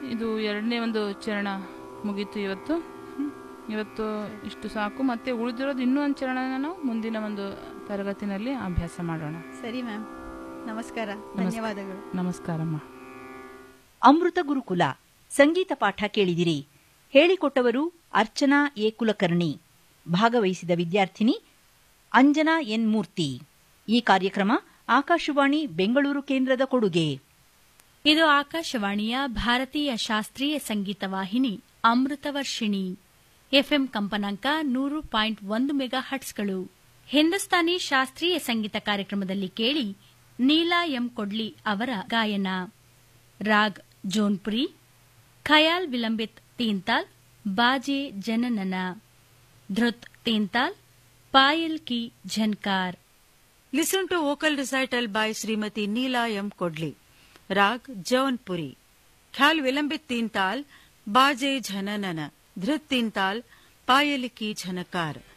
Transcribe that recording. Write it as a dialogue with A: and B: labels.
A: ಇದು ಎರಡನೇ ಒಂದು ಚರಣ ಮುಗೀತು ಇವತ್ತು ಹ್ಮ್. ಇವತ್ತು ಇಷ್ಟು ಸಾಕು ಮತ್ತೆ ಉಳಿದಿರೋದು ಇನ್ನೂ ಒಂದು ಚರಣನ ನಾವು ಮುಂದಿನ ಒಂದು ತರಗತಿನಲ್ಲಿ ಅಭ್ಯಾಸ ಮಾಡೋಣ
B: ಸರಿ ಮ್ಯಾಮ್ ನಮಸ್ಕಾರ ಧನ್ಯವಾದಗಳು
A: ನಮಸ್ಕಾರಮ್ಮ
C: ಅಮೃತ ಗುರುಕುಲ ಸಂಗೀತ ಪಾಠ ಕೇಳಿದಿರಿ ಹೇಳಿಕೊಟ್ಟವರು ಅರ್ಚನಾ ಎ ಕುಲಕರ್ಣಿ ಭಾಗವಹಿಸಿದ ವಿದ್ಯಾರ್ಥಿನಿ ಅಂಜನಾ ಎನ್ ಮೂರ್ತಿ ಈ ಕಾರ್ಯಕ್ರಮ ಆಕಾಶವಾಣಿ ಬೆಂಗಳೂರು ಕೇಂದ್ರದ ಕೊಡುಗೆ
D: ಇದು ಆಕಾಶವಾಣಿಯ ಭಾರತೀಯ ಶಾಸ್ತ್ರೀಯ ಸಂಗೀತ ವಾಹಿನಿ ಅಮೃತವರ್ಷಿಣಿ ಎಫ್ಎಂ ಕಂಪನಾಂಕ ನೂರು ಪಾಯಿಂಟ್ ಒಂದು ಮೆಗಾ ಹಟ್ಸ್ಗಳು ಹಿಂದೂಸ್ತಾನಿ ಶಾಸ್ತ್ರೀಯ ಸಂಗೀತ ಕಾರ್ಯಕ್ರಮದಲ್ಲಿ ಕೇಳಿ ನೀಲಾ ಎಂ ಕೊಡ್ಲಿ ಅವರ ಗಾಯನ ರಾಗ್ ಜೋನ್ಪುರಿ ಖಯಾಲ್ ವಿಲಂಬಿತ್ ತೀನ್ತಾಲ್ ಬಾಜೆ ಜನನನ ಧೃತ್ ತೀನ್ತಾಲ್ ಪಾಯಲ್ ಕಿ ಝನ್ಕಾರ್
E: Listen to vocal recital by Srimati Neela M. Kodli. Rag Jaunpuri. Khyal Vilambit Tintal, Baje Jhananana, Dhrit Tintal, Payaliki Jhanakar.